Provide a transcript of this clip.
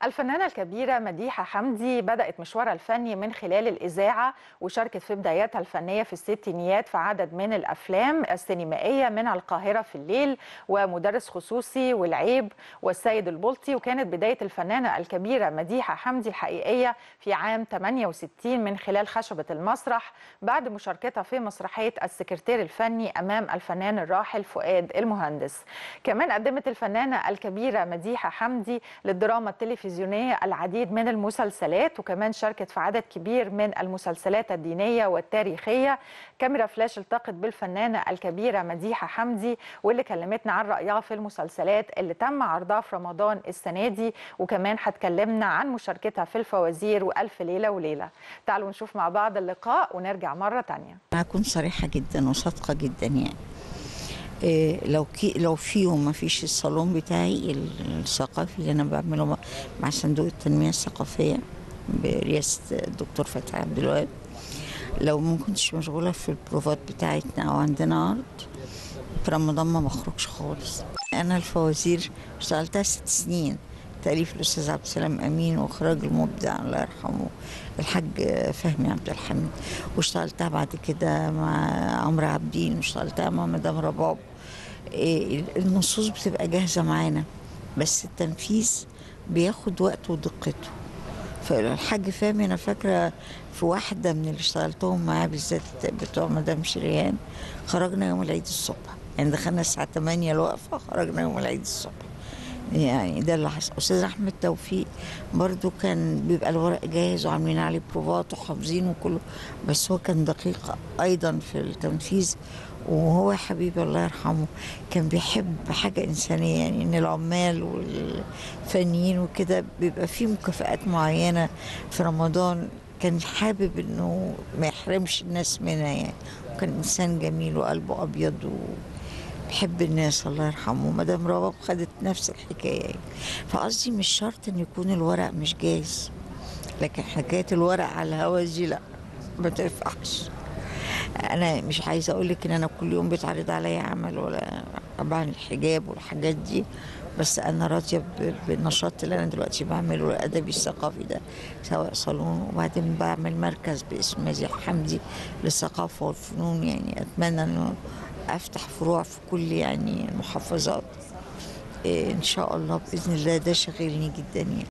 الفنانة الكبيرة مديحة حمدي بدأت مشوارها الفني من خلال الإذاعة وشاركت في بداياتها الفنية في الستينيات في عدد من الأفلام السينمائية منها القاهرة في الليل ومدرس خصوصي والعيب والسيد البلطي وكانت بداية الفنانة الكبيرة مديحة حمدي الحقيقية في عام 68 من خلال خشبة المسرح بعد مشاركتها في مسرحية السكرتير الفني أمام الفنان الراحل فؤاد المهندس كمان قدمت الفنانة الكبيرة مديحة حمدي للدراما التلفزيونية التلفزيونية العديد من المسلسلات وكمان شاركت في عدد كبير من المسلسلات الدينية والتاريخية كاميرا فلاش التقت بالفنانة الكبيرة مديحة حمدي واللي كلمتنا عن رأيها في المسلسلات اللي تم عرضها في رمضان السنة دي وكمان هتكلمنا عن مشاركتها في الفوازير وألف ليلة وليلة تعالوا نشوف مع بعض اللقاء ونرجع مرة تانية هكون صريحة جدا وصادقة جدا يعني إيه لو كي لو في يوم ما فيش الصالون بتاعي الثقافي اللي انا بعمله مع صندوق التنميه الثقافيه برئاسه الدكتور فتحي عبد الوهاب لو ما كنتش مشغوله في البروفات بتاعتنا او عندنا عرض في رمضان ما بخرجش خالص انا الفوازير اشتغلتها ست سنين تأليف الأستاذ عبد السلام أمين وإخراج المبدع الله يرحمه الحاج فهمي عبد الحميد واشتغلتها بعد كده مع عمرو عابدين واشتغلتها مع مدام رباب النصوص بتبقى جاهزة معانا بس التنفيذ بياخد وقت ودقته فالحاج فهمي أنا فاكرة في واحدة من اللي اشتغلتهم معاه بالذات بتوع مدام شريان خرجنا يوم العيد الصبح يعني دخلنا الساعة 8 الوقفة خرجنا يوم العيد الصبح يعني ده اللي حصل استاذ احمد توفيق برضو كان بيبقى الورق جاهز وعاملين عليه بروفات وحافظينه وكله بس هو كان دقيق ايضا في التنفيذ وهو يا حبيبي الله يرحمه كان بيحب حاجه انسانيه يعني ان العمال والفنيين وكده بيبقى في مكافآت معينه في رمضان كان حابب انه ما يحرمش الناس منها يعني وكان انسان جميل وقلبه ابيض و بحب الناس الله يرحمه مدام رباب خدت نفس الحكايه يعني. فقصدي مش شرط ان يكون الورق مش جاهز لكن حكايه الورق على الهوا دي لا ما تنفعش انا مش عايزه اقول لك ان انا كل يوم بيتعرض عليا عمل ولا طبعا الحجاب والحاجات دي بس انا راضيه بالنشاط اللي انا دلوقتي بعمله الادبي الثقافي ده سواء صالون وبعدين بعمل مركز باسم مزيح حمدي للثقافه والفنون يعني اتمنى انه افتح فروع في كل يعني المحافظات إيه ان شاء الله باذن الله ده شغلني جدا يعني